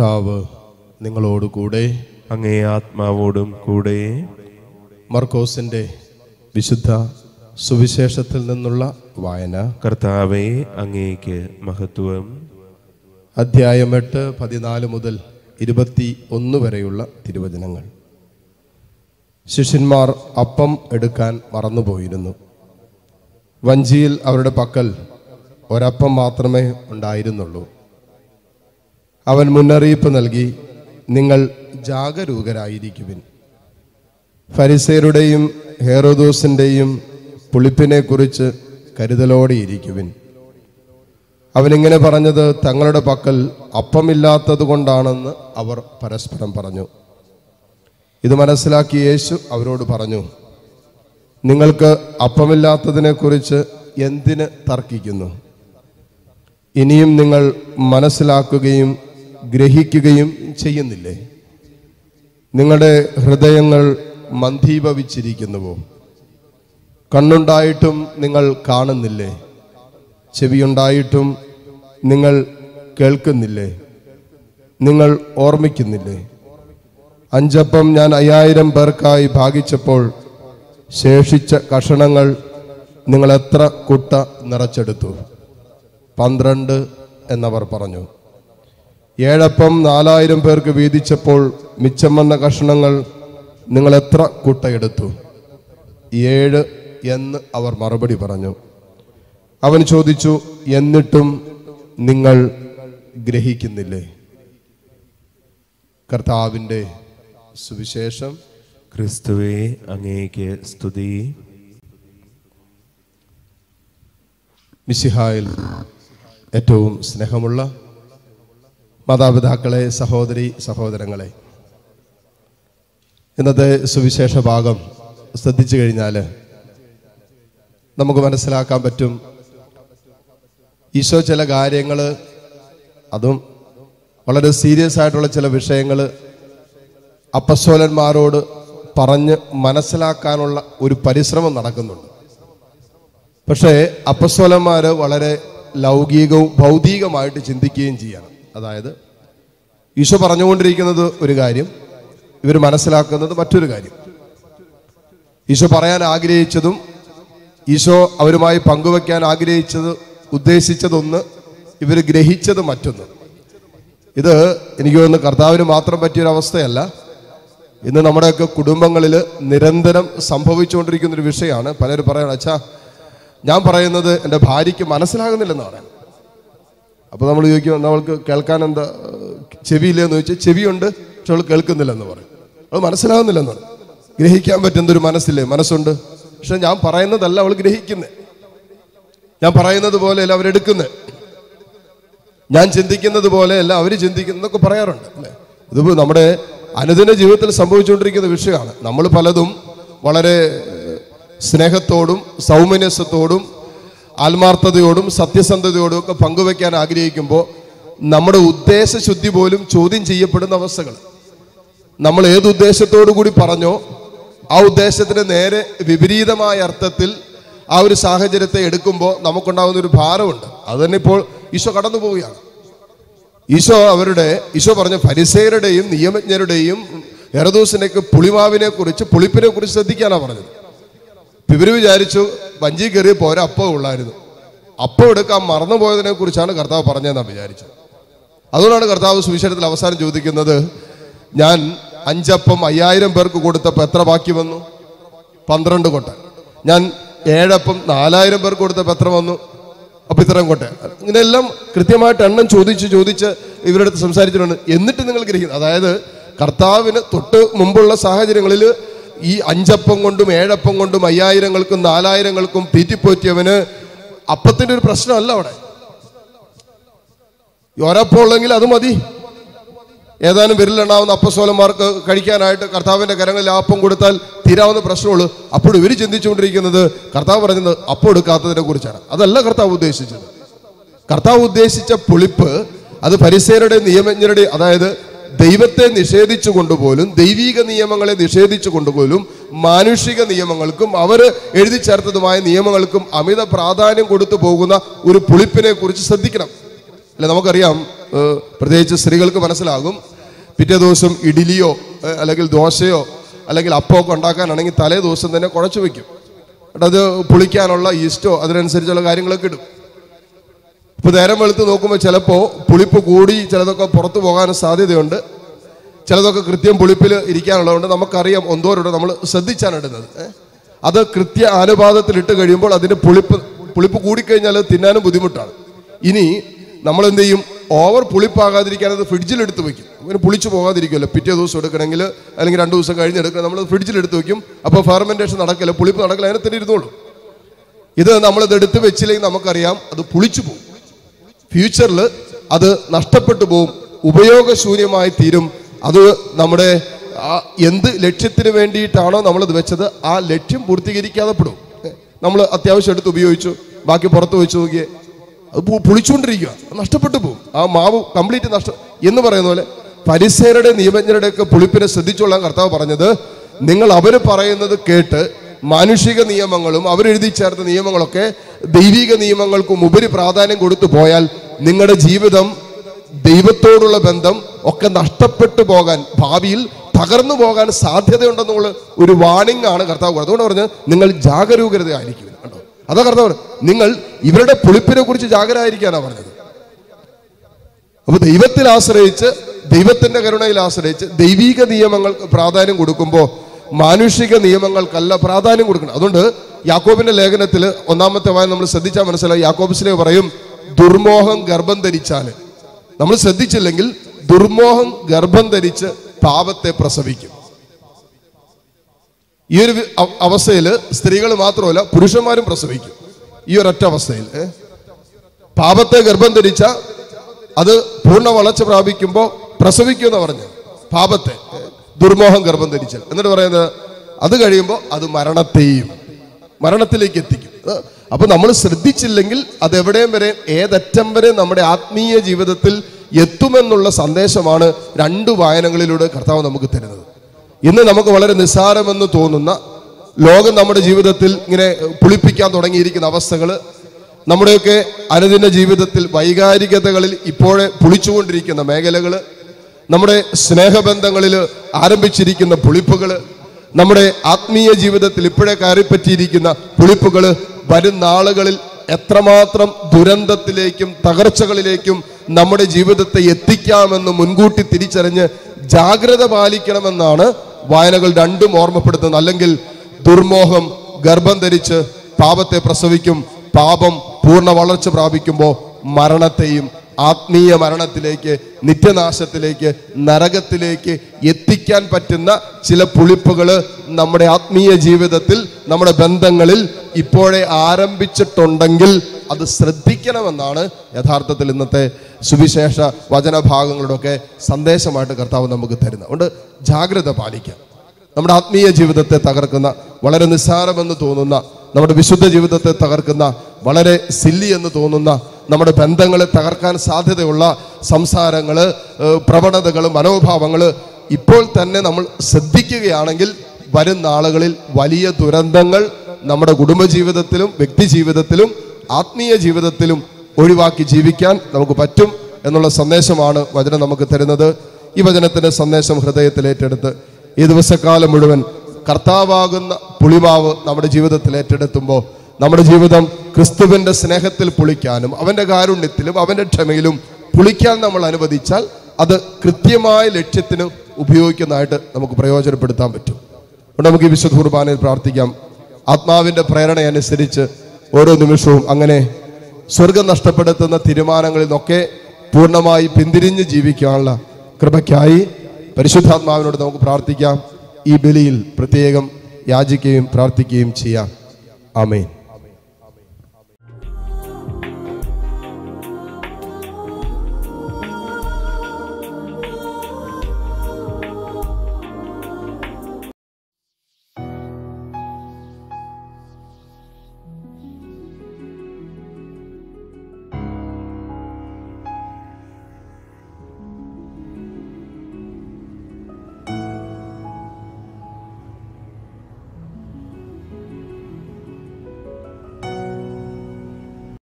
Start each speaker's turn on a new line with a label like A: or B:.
A: കർത്താവ് നിങ്ങളോട് കൂടെ
B: അങ്ങേ ആത്മാവോടും കൂടെ
A: മർക്കോസിൻ്റെ വിശുദ്ധ സുവിശേഷത്തിൽ നിന്നുള്ള വായന
B: കർത്താവെ അങ്ങേക്ക് മഹത്വം
A: അധ്യായം എട്ട് പതിനാല് മുതൽ ഇരുപത്തി ഒന്ന് വരെയുള്ള തിരുവചനങ്ങൾ ശിഷ്യന്മാർ അപ്പം എടുക്കാൻ മറന്നുപോയിരുന്നു വഞ്ചിയിൽ അവരുടെ പക്കൽ ഒരപ്പം മാത്രമേ ഉണ്ടായിരുന്നുള്ളൂ അവൻ മുന്നറിയിപ്പ് നൽകി നിങ്ങൾ ജാഗരൂകരായിരിക്കുവിൻ ഫരിസേരുടെയും ഹേറോദോസിൻ്റെയും പുളിപ്പിനെക്കുറിച്ച് കരുതലോടെ ഇരിക്കുവിൻ അവനിങ്ങനെ പറഞ്ഞത് തങ്ങളുടെ പക്കൽ അപ്പമില്ലാത്തത് കൊണ്ടാണെന്ന് അവർ പരസ്പരം പറഞ്ഞു ഇത് മനസ്സിലാക്കി യേശു അവരോട് പറഞ്ഞു നിങ്ങൾക്ക് അപ്പമില്ലാത്തതിനെക്കുറിച്ച് എന്തിന് തർക്കിക്കുന്നു ഇനിയും നിങ്ങൾ മനസ്സിലാക്കുകയും ഗ്രഹിക്കുകയും ചെയ്യുന്നില്ലേ നിങ്ങളുടെ ഹൃദയങ്ങൾ മന്ദീഭവിച്ചിരിക്കുന്നുവോ കണ്ണുണ്ടായിട്ടും നിങ്ങൾ കാണുന്നില്ലേ ചെവിയുണ്ടായിട്ടും നിങ്ങൾ കേൾക്കുന്നില്ലേ നിങ്ങൾ ഓർമ്മിക്കുന്നില്ലേ അഞ്ചപ്പം ഞാൻ അയ്യായിരം പേർക്കായി ഭാഗിച്ചപ്പോൾ ശേഷിച്ച കഷണങ്ങൾ നിങ്ങൾ എത്ര കുട്ട നിറച്ചെടുത്തു പന്ത്രണ്ട് എന്നവർ പറഞ്ഞു ഏഴപ്പം നാലായിരം പേർക്ക് വീതിച്ചപ്പോൾ മിച്ചം വന്ന കഷണങ്ങൾ നിങ്ങൾ എത്ര കുട്ടയെടുത്തു ഏഴ് എന്ന് അവർ മറുപടി പറഞ്ഞു അവൻ ചോദിച്ചു എന്നിട്ടും നിങ്ങൾ ഗ്രഹിക്കുന്നില്ലേ കർത്താവിൻ്റെ സുവിശേഷം
B: ക്രിസ്തുവെ അങ്ങേക്ക് സ്തുതി
A: മിശിഹായിൽ ഏറ്റവും സ്നേഹമുള്ള മാതാപിതാക്കളെ സഹോദരി സഹോദരങ്ങളെ ഇന്നത്തെ സുവിശേഷ ഭാഗം ശ്രദ്ധിച്ചു കഴിഞ്ഞാൽ നമുക്ക് മനസ്സിലാക്കാൻ പറ്റും ഈശോ ചില കാര്യങ്ങൾ അതും വളരെ സീരിയസ് ആയിട്ടുള്ള ചില വിഷയങ്ങൾ അപ്പസ്വലന്മാരോട് പറഞ്ഞ് മനസ്സിലാക്കാനുള്ള ഒരു പരിശ്രമം നടക്കുന്നുണ്ട് പക്ഷേ അപ്പസ്വലന്മാർ വളരെ ലൗകികവും ഭൗതികമായിട്ട് ചിന്തിക്കുകയും ചെയ്യണം അതായത് ഈശോ പറഞ്ഞുകൊണ്ടിരിക്കുന്നത് ഒരു കാര്യം ഇവർ മനസ്സിലാക്കുന്നത് മറ്റൊരു കാര്യം ഈശോ പറയാൻ ആഗ്രഹിച്ചതും ഈശോ അവരുമായി പങ്കുവെക്കാൻ ആഗ്രഹിച്ചത് ഉദ്ദേശിച്ചതൊന്ന് ഇവർ ഗ്രഹിച്ചത് മറ്റൊന്ന് ഇത് എനിക്ക് തോന്നുന്നു കർത്താവിന് മാത്രം പറ്റിയൊരവസ്ഥയല്ല ഇന്ന് നമ്മുടെയൊക്കെ കുടുംബങ്ങളിൽ നിരന്തരം സംഭവിച്ചുകൊണ്ടിരിക്കുന്ന ഒരു വിഷയമാണ് പലരും പറയണം അച്ഛാ ഞാൻ പറയുന്നത് എൻ്റെ ഭാര്യയ്ക്ക് മനസ്സിലാകുന്നില്ലെന്ന് പറയാം അപ്പോൾ നമ്മൾ ചോദിക്കും നമ്മൾക്ക് കേൾക്കാൻ എന്താ ചെവിയില്ലെന്ന് ചോദിച്ചാൽ ചെവിയുണ്ട് പക്ഷെ അവൾ കേൾക്കുന്നില്ലെന്ന് പറയും അവൾ മനസ്സിലാകുന്നില്ലെന്ന് പറയും ഗ്രഹിക്കാൻ പറ്റുന്ന ഒരു മനസ്സില്ലേ മനസ്സുണ്ട് പക്ഷെ ഞാൻ പറയുന്നതല്ല അവൾ ഗ്രഹിക്കുന്നത് ഞാൻ പറയുന്നത് പോലെയല്ല അവരെടുക്കുന്നത് ഞാൻ ചിന്തിക്കുന്നത് പോലെയല്ല അവർ ചിന്തിക്കുന്നതൊക്കെ പറയാറുണ്ട് അല്ലേ ഇതിപ്പോൾ നമ്മുടെ അനുദിന ജീവിതത്തിൽ സംഭവിച്ചുകൊണ്ടിരിക്കുന്ന വിഷയമാണ് നമ്മൾ പലതും വളരെ ഏഹ്, സ്നേഹത്തോടും സൗമനസ്യത്തോടും ആത്മാർത്ഥതയോടും സത്യസന്ധതയോടും ഒക്കെ പങ്കുവെക്കാൻ ആഗ്രഹിക്കുമ്പോൾ നമ്മുടെ ഉദ്ദേശശുദ്ധി പോലും ചോദ്യം ചെയ്യപ്പെടുന്ന അവസ്ഥകൾ നമ്മൾ ഏത് ഉദ്ദേശത്തോടു കൂടി പറഞ്ഞോ ആ ഉദ്ദേശത്തിന് നേരെ വിപരീതമായ അർത്ഥത്തിൽ ആ ഒരു സാഹചര്യത്തെ എടുക്കുമ്പോൾ നമുക്കുണ്ടാകുന്ന ഒരു ഭാരമുണ്ട് അത് തന്നെ ഇപ്പോൾ ഈശോ കടന്നു പോവുകയാണ് ഈശോ അവരുടെ ഈശോ പറഞ്ഞ ഫരിസേരുടെയും നിയമജ്ഞരുടെയും എറദൂസിനൊക്കെ പുളിമാവിനെ കുറിച്ച് പുളിപ്പിനെ കുറിച്ച് ശ്രദ്ധിക്കാനാണ് പറഞ്ഞത് ഇപ്പൊ ഇവര് വിചാരിച്ചു വഞ്ചി കയറിയപ്പോൾ ഒരപ്പം ഉള്ളായിരുന്നു അപ്പം എടുക്കാൻ മറന്നുപോയതിനെ കുറിച്ചാണ് കർത്താവ് പറഞ്ഞതെന്നാണ് വിചാരിച്ചത് അതുകൊണ്ടാണ് കർത്താവ് സുവിശേഷത്തിൽ അവസാനം ചോദിക്കുന്നത് ഞാൻ അഞ്ചപ്പം അയ്യായിരം പേർക്ക് കൊടുത്തപ്പോൾ എത്ര ബാക്കി വന്നു പന്ത്രണ്ട് കൊട്ട ഞാൻ ഏഴപ്പം നാലായിരം പേർക്ക് കൊടുത്തപ്പോൾ എത്ര വന്നു അപ്പൊ ഇത്രയും കൊട്ടെ ഇങ്ങനെയെല്ലാം കൃത്യമായിട്ട് എണ്ണം ചോദിച്ച് ചോദിച്ച് ഇവരുടെ അടുത്ത് സംസാരിച്ചിട്ടുണ്ട് എന്നിട്ട് നിങ്ങൾ ഗ്രഹിക്കുന്നു അതായത് കർത്താവിന് തൊട്ട് മുമ്പുള്ള സാഹചര്യങ്ങളിൽ ഈ അഞ്ചപ്പം കൊണ്ടും ഏഴപ്പം കൊണ്ടും അയ്യായിരങ്ങൾക്കും നാലായിരങ്ങൾക്കും തീറ്റിപ്പോറ്റിയവന് അപ്പത്തിന്റെ ഒരു പ്രശ്നമല്ല അവിടെ ഈ ഒരപ്പം ഉള്ളെങ്കിൽ അത് മതി ഏതാനും വിരലെണ്ണാവുന്ന അപ്പസോലന്മാർക്ക് കഴിക്കാനായിട്ട് കർത്താവിന്റെ കരങ്ങളിൽ ആ അപ്പം കൊടുത്താൽ തീരാവുന്ന പ്രശ്നമുള്ളൂ അപ്പോൾ ഇവർ ചിന്തിച്ചുകൊണ്ടിരിക്കുന്നത് കർത്താവ് പറയുന്നത് അപ്പം എടുക്കാത്തതിനെ കുറിച്ചാണ് അതല്ല കർത്താവ് ഉദ്ദേശിച്ചത് കർത്താവ് ഉദ്ദേശിച്ച പുളിപ്പ് അത് പരിസേരുടെ നിയമജ്ഞരുടെ അതായത് ദൈവത്തെ നിഷേധിച്ചു കൊണ്ടുപോലും ദൈവീക നിയമങ്ങളെ നിഷേധിച്ചു കൊണ്ടുപോലും മാനുഷിക നിയമങ്ങൾക്കും അവർ എഴുതി ചേർത്തതുമായ നിയമങ്ങൾക്കും അമിത പ്രാധാന്യം കൊടുത്തു പോകുന്ന ഒരു പുളിപ്പിനെ കുറിച്ച് ശ്രദ്ധിക്കണം അല്ലെ നമുക്കറിയാം ഏഹ്, പ്രത്യേകിച്ച് സ്ത്രീകൾക്ക് മനസ്സിലാകും പിറ്റേ ദിവസം ഇഡ്ഡലിയോ ഏഹ്, അല്ലെങ്കിൽ ദോശയോ അല്ലെങ്കിൽ അപ്പമൊക്കെ ഉണ്ടാക്കാനാണെങ്കിൽ തലേ ദിവസം തന്നെ കുഴച്ച് വെക്കും എന്നിട്ട് അത് പുളിക്കാനുള്ള ഈസ്റ്റോ അതിനനുസരിച്ചുള്ള കാര്യങ്ങളൊക്കെ ഇടും ഇപ്പൊ നേരം വെളുത്ത് നോക്കുമ്പോൾ ചിലപ്പോൾ പുളിപ്പ് കൂടി ചിലതൊക്കെ പുറത്തു പോകാൻ സാധ്യതയുണ്ട് ചിലതൊക്കെ കൃത്യം പുളിപ്പിൽ ഇരിക്കാനുള്ളതുകൊണ്ട് നമുക്കറിയാം ഒന്നോരോട് നമ്മൾ ശ്രദ്ധിച്ചാണ് ഇടുന്നത് ഏ? അത് കൃത്യ അനുപാതത്തിൽ ഇട്ട് കഴിയുമ്പോൾ അതിന്റെ പുളിപ്പ് പുളിപ്പ് കൂടിക്കഴിഞ്ഞാൽ അത് തിന്നാനും ബുദ്ധിമുട്ടാണ് ഇനി നമ്മൾ എന്ത് ചെയ്യും ഓവർ പുളിപ്പാകാതിരിക്കാൻ അത് ഫ്രിഡ്ജിൽ എടുത്ത് വെക്കും അങ്ങനെ പുളിച്ചു പോകാതിരിക്കുമല്ലോ പിറ്റേ ദിവസം എടുക്കണമെങ്കിൽ അല്ലെങ്കിൽ രണ്ട് ദിവസം കഴിഞ്ഞ് എടുക്കണം നമ്മൾ ഫ്രിഡ്ജിൽ എടുത്ത് വെക്കും അപ്പോൾ ഫെർമെന്റേഷൻ നടക്കില്ല പുളിപ്പ് നടക്കില്ല അതിനെ തന്നെ ഇരുന്നോളൂ ഇത് നമ്മളിത് എടുത്ത് വെച്ചില്ലെങ്കിൽ നമുക്കറിയാം അത് പുളിച്ചു പോകും ഫ്യൂച്ചറിൽ അത് നഷ്ടപ്പെട്ടു പോകും ഉപയോഗശൂന്യമായി തീരും അത് നമ്മുടെ ആ എന്ത് ലക്ഷ്യത്തിന് വേണ്ടിയിട്ടാണോ നമ്മളത് വെച്ചത് ആ ലക്ഷ്യം പൂർത്തീകരിക്കാതെ പെടും നമ്മൾ അത്യാവശ്യം എടുത്ത് ഉപയോഗിച്ചു ബാക്കി പുറത്ത് വെച്ച് നോക്കിയേ അത് പു- പുളിച്ചുകൊണ്ടിരിക്കുക അത് നഷ്ടപ്പെട്ടു പോകും ആ മാവ് കംപ്ലീറ്റ് നഷ്ടം എന്ന് പറയുന്ന പോലെ പരിസരയുടെ നിയമജ്ഞരുടെ ഒക്കെ പുളിപ്പിനെ ശ്രദ്ധിച്ചുകൊള്ളാൻ കർത്താവ് പറഞ്ഞത് നിങ്ങൾ അവർ പറയുന്നത് കേട്ട് മാനുഷിക നിയമങ്ങളും അവരെഴുതി ചേർത്ത നിയമങ്ങളൊക്കെ ദൈവിക നിയമങ്ങൾക്കും ഉപരി പ്രാധാന്യം കൊടുത്തു പോയാൽ നിങ്ങളുടെ ജീവിതം ദൈവത്തോടുള്ള ബന്ധം ഒക്കെ നഷ്ടപ്പെട്ടു പോകാൻ ഭാവിയിൽ തകർന്നു പോകാൻ സാധ്യതയുണ്ടെന്നുള്ള ഒരു വാണിംഗ് ആണ് കർത്താവ് പറഞ്ഞത്. അതുകൊണ്ട് പറഞ്ഞത് നിങ്ങൾ ജാഗരൂകരതയായിരിക്കും കണ്ടോ അതാ കർത്താവ് പറഞ്ഞത്. നിങ്ങൾ ഇവരുടെ പുളിപ്പിനെ കുറിച്ച് ജാഗരായിരിക്കാനാ പറഞ്ഞത് അപ്പൊ ദൈവത്തിൽ ആശ്രയിച്ച് ദൈവത്തിന്റെ കരുണയിൽ ആശ്രയിച്ച് ദൈവിക നിയമങ്ങൾക്ക് പ്രാധാന്യം കൊടുക്കുമ്പോൾ മാനുഷിക നിയമങ്ങൾക്കല്ല പ്രാധാന്യം കൊടുക്കണം അതുകൊണ്ട് യാക്കോബിന്റെ ലേഖനത്തിൽ ഒന്നാമത്തെ വായന നമ്മൾ ശ്രദ്ധിച്ചാൽ മനസ്സിലായി യാക്കോബിസിലെ പറയും ദുർമോഹം ഗർഭം ധരിച്ചാല് നമ്മൾ ശ്രദ്ധിച്ചില്ലെങ്കിൽ ദുർമോഹം ഗർഭം ധരിച്ച് പാപത്തെ പ്രസവിക്കും ഈ ഒരു അവസ്ഥയിൽ സ്ത്രീകൾ മാത്രമല്ല പുരുഷന്മാരും പ്രസവിക്കും ഈ ഒരൊറ്റ അവസ്ഥയിൽ ഏ? പാപത്തെ ഗർഭം ധരിച്ച അത് പൂർണ്ണ വളർച്ച പ്രാപിക്കുമ്പോൾ പ്രസവിക്കുമെന്ന് പറഞ്ഞു പാപത്തെ ഏ, ദുർമോഹം ഗർഭം ധരിച്ചാൽ എന്നിട്ട് പറയുന്നത് അത് കഴിയുമ്പോൾ അത് മരണത്തെയും മരണത്തിലേക്ക് എത്തിക്കും ഏ, അപ്പൊ നമ്മൾ ശ്രദ്ധിച്ചില്ലെങ്കിൽ അത് എവിടെയും വരെ ഏതറ്റം വരെ നമ്മുടെ ആത്മീയ ജീവിതത്തിൽ എത്തുമെന്നുള്ള സന്ദേശമാണ് രണ്ട് വായനകളിലൂടെ കർത്താവ് നമുക്ക് തരുന്നത് ഇന്ന് നമുക്ക് വളരെ നിസ്സാരമെന്ന് തോന്നുന്ന ലോകം നമ്മുടെ ജീവിതത്തിൽ ഇങ്ങനെ പുളിപ്പിക്കാൻ തുടങ്ങിയിരിക്കുന്ന അവസ്ഥകൾ നമ്മുടെയൊക്കെ അനുദിന ജീവിതത്തിൽ വൈകാരികതകളിൽ ഇപ്പോഴേ പുളിച്ചുകൊണ്ടിരിക്കുന്ന മേഖലകൾ നമ്മുടെ സ്നേഹബന്ധങ്ങളിൽ ആരംഭിച്ചിരിക്കുന്ന പുളിപ്പുകൾ നമ്മുടെ ആത്മീയ ജീവിതത്തിൽ ഇപ്പോഴേ കയറിപ്പറ്റിയിരിക്കുന്ന പുളിപ്പുകൾ വരും നാളുകളിൽ എത്രമാത്രം ദുരന്തത്തിലേക്കും തകർച്ചകളിലേക്കും നമ്മുടെ ജീവിതത്തെ എത്തിക്കാമെന്ന് മുൻകൂട്ടി തിരിച്ചറിഞ്ഞ് ജാഗ്രത പാലിക്കണമെന്നാണ് വായനകൾ രണ്ടും ഓർമ്മപ്പെടുത്തുന്നത് അല്ലെങ്കിൽ ദുർമോഹം ഗർഭം ധരിച്ച് പാപത്തെ പ്രസവിക്കും പാപം പൂർണ്ണ വളർച്ച പ്രാപിക്കുമ്പോൾ മരണത്തെയും ആത്മീയ മരണത്തിലേക്ക് നിത്യനാശത്തിലേക്ക് നരകത്തിലേക്ക് എത്തിക്കാൻ പറ്റുന്ന ചില പുളിപ്പുകൾ നമ്മുടെ ആത്മീയ ജീവിതത്തിൽ നമ്മുടെ ബന്ധങ്ങളിൽ ഇപ്പോഴേ ആരംഭിച്ചിട്ടുണ്ടെങ്കിൽ അത് ശ്രദ്ധിക്കണമെന്നാണ് യഥാർത്ഥത്തിൽ ഇന്നത്തെ സുവിശേഷ വചനഭാഗങ്ങളുടെ ഒക്കെ സന്ദേശമായിട്ട് കർത്താവ് നമുക്ക് തരുന്നത് അതുകൊണ്ട് ജാഗ്രത പാലിക്കാം നമ്മുടെ ആത്മീയ ജീവിതത്തെ തകർക്കുന്ന വളരെ നിസ്സാരമെന്ന് തോന്നുന്ന നമ്മുടെ വിശുദ്ധ ജീവിതത്തെ തകർക്കുന്ന വളരെ സില്ലി എന്ന് തോന്നുന്ന നമ്മുടെ ബന്ധങ്ങളെ തകർക്കാൻ സാധ്യതയുള്ള സംസാരങ്ങൾ പ്രവണതകൾ മനോഭാവങ്ങൾ ഇപ്പോൾ തന്നെ നമ്മൾ ശ്രദ്ധിക്കുകയാണെങ്കിൽ വരും നാളുകളിൽ വലിയ ദുരന്തങ്ങൾ നമ്മുടെ കുടുംബജീവിതത്തിലും വ്യക്തി ജീവിതത്തിലും ആത്മീയ ജീവിതത്തിലും ഒഴിവാക്കി ജീവിക്കാൻ നമുക്ക് പറ്റും എന്നുള്ള സന്ദേശമാണ് വചനം നമുക്ക് തരുന്നത് ഈ വചനത്തിന്റെ സന്ദേശം ഹൃദയത്തിൽ ഏറ്റെടുത്ത് ഈ ദിവസക്കാലം മുഴുവൻ കർത്താവാകുന്ന പുളിമാവ് നമ്മുടെ ജീവിതത്തിൽ ഏറ്റെടുത്തുമ്പോൾ നമ്മുടെ ജീവിതം ക്രിസ്തുവിന്റെ സ്നേഹത്തിൽ പുളിക്കാനും അവന്റെ കാരുണ്യത്തിലും അവന്റെ ക്ഷമയിലും പുളിക്കാൻ നമ്മൾ അനുവദിച്ചാൽ അത് കൃത്യമായ ലക്ഷ്യത്തിന് ഉപയോഗിക്കുന്നതായിട്ട് നമുക്ക് പ്രയോജനപ്പെടുത്താൻ പറ്റും അതുകൊണ്ട് നമുക്ക് ഈ വിശുദ്ധ കുർബാനയിൽ പ്രാർത്ഥിക്കാം ആത്മാവിന്റെ പ്രേരണ അനുസരിച്ച് ഓരോ നിമിഷവും അങ്ങനെ സ്വർഗം നഷ്ടപ്പെടുത്തുന്ന തീരുമാനങ്ങളിൽ നിന്നൊക്കെ പൂർണ്ണമായി പിന്തിരിഞ്ഞ് ജീവിക്കാനുള്ള കൃപയ്ക്കായി പരിശുദ്ധാത്മാവിനോട് നമുക്ക് പ്രാർത്ഥിക്കാം ഈ ബലിയിൽ പ്രത്യേകം യാചിക്കുകയും പ്രാർത്ഥിക്കുകയും ചെയ്യാം ആമേൻ